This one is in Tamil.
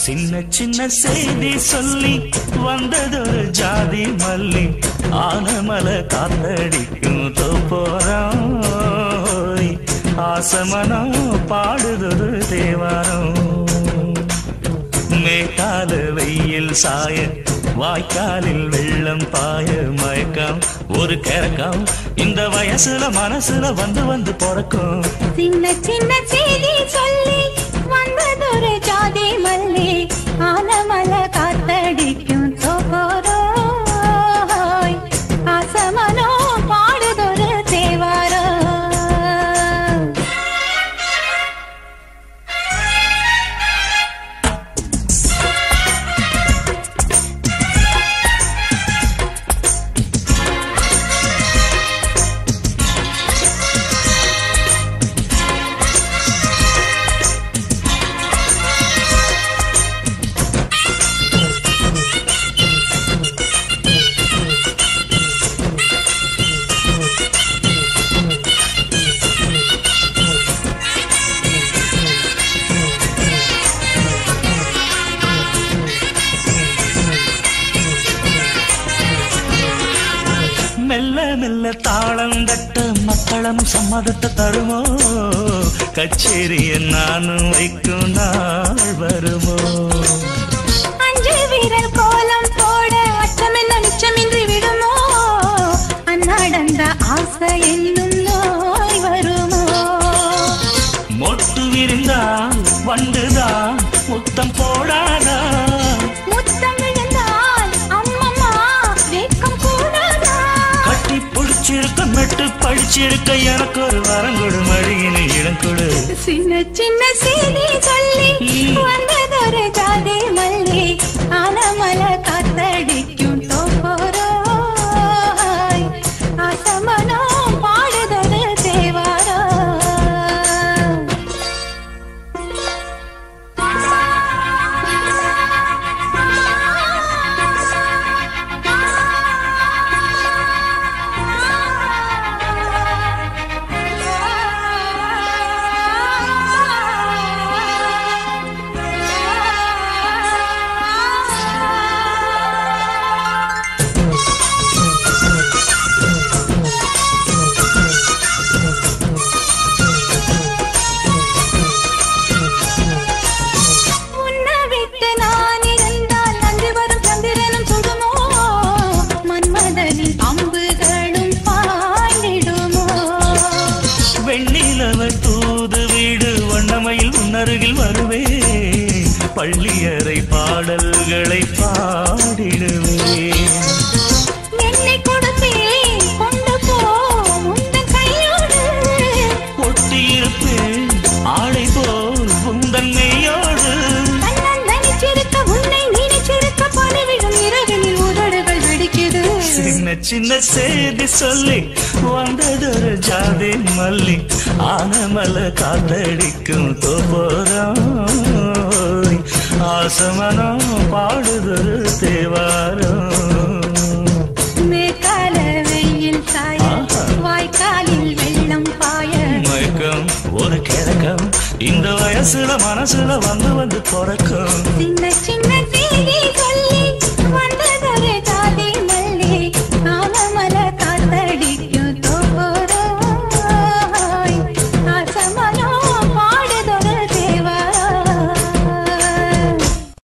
சின்ன சின்ன செய்தி சொல்லி வந்ததொரு ஜாதி மல்லி ஆனமல காத்தடிக்கும் தோப்போரம் ஆசமனம் பாடுதொரு தேவாரம் மேட்டால வெயில் சாய வாய்க்காலில் வெள்ளம் பாய மயக்கம் ஒரு கிறக்கம் இந்த வயசுல மனசுல வந்து வந்து பிறக்கும் சின்ன சின்ன செய்தி சொல்லி வந்ததொரு ஜாதி மல்லி ஆனமல காத்தடிக்கும் தோகோரோய் ஆசமனோ பாடுதொரு தேவாரோ மெல்ல மெல்ல தாளம் தட்ட மக்களும் சம்மதத்தை தருமோ கச்சேரிய நானும் வைக்கும் நாள் வருமோ அஞ்சு வீரல் கோலம் போட அச்சம் என்ன நிச்சமின்றி விடுமோ அந்நாடந்த ஆசை என்னும் நோய் வருமோ மொட்டு விரிந்தான் வண்டுதான் முத்தம் போடாதா முத்தம் விழுந்தால் அம்மம்மா வெட்கம் கூடாதா கட்டி பிடிச்சிருக்க மெட்டு படிச்சிருக்க எனக்கு ஒரு வரம் கொடு மடியினை இடம் கொடு சின்ன சின்ன செய்தி சொல்லி வந்ததொரு ஜாதி மல்லி ஆனமல காத்தடிக்கும் தோப்போரோய் ஆசமனோ பாடுதொரு தேவாரோ உன்னை விட்டு நான் இருந்தால் நன்றி வரும் சந்திரனும் சுடுமோ மன்மதனின் அம்புகளும் பாய்ந்திடுமோ வெண்ணிலவ தூது வீடு வண்ணமையில் உன்னருகில் வருவே பள்ளியறை பாடல்களை பாடிடுவேன் என்னை கொடுத்தேன் கொண்டு போ உந்தன் கையோடு ஒட்டியிருப்பேன் ஆடை போல் உந்தன் மெய்யோடு தன்னந்தனிச்சிருக்க உன்னை நினைச்சிருக்க பணிவிடும் இரவினில் உதடுகள் வெடிக்குது சின்ன சின்ன செய்தி சொல்லி வந்ததொரு ஜாதி மல்லி ஆனமல காத்தடிக்கும் தோப்போரம் ஆசமனம் பாடுதொரு தேவாரம் மேற்கால வெயில் சாய ஆஹா. வாய்க்காலில் வெள்ளம் பாய மயக்கம் ஒரு கிழக்கம் இந்த வயசுல மனசுல வந்து வந்து பிறக்கும் சின்ன சின்ன செய்தி சொல்லி